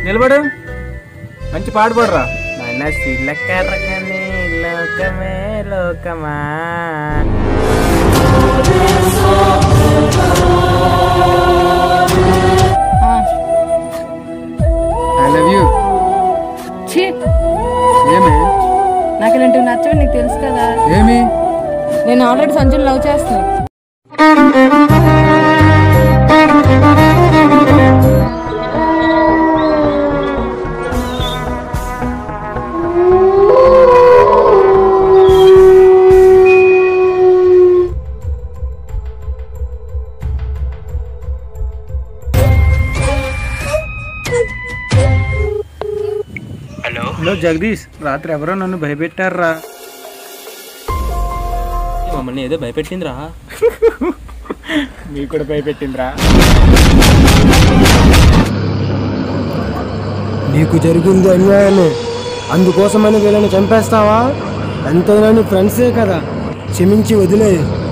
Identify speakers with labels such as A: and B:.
A: నిలబడు మంచి పాట పాడరా
B: మనసిల కరగని లోకమే లోకమా
A: ఐ లవ్ యూ
C: ఛీ
A: ఏమి
C: నాకు ఇలాంటివి నచ్చవి నీకు తెలుసు కదా
A: ఏమి
C: నేను ఆల్రెడీ సంజుని లవ్ చేస్తున్నాను
A: హలో జగదీష్ రాత్రి ఎవరో నన్ను భయపెట్టారా
B: మమ్మల్ని ఏదో భయపెట్టిందిరా
A: మీకు కూడా భయపెట్టిందిరా
D: నీకు జరిగింది అన్యాయమే అందుకోసమని వీళ్ళని చంపేస్తావా ఎంతైనా నీ ఫ్రెండ్సే కదా క్షమించి వదిలే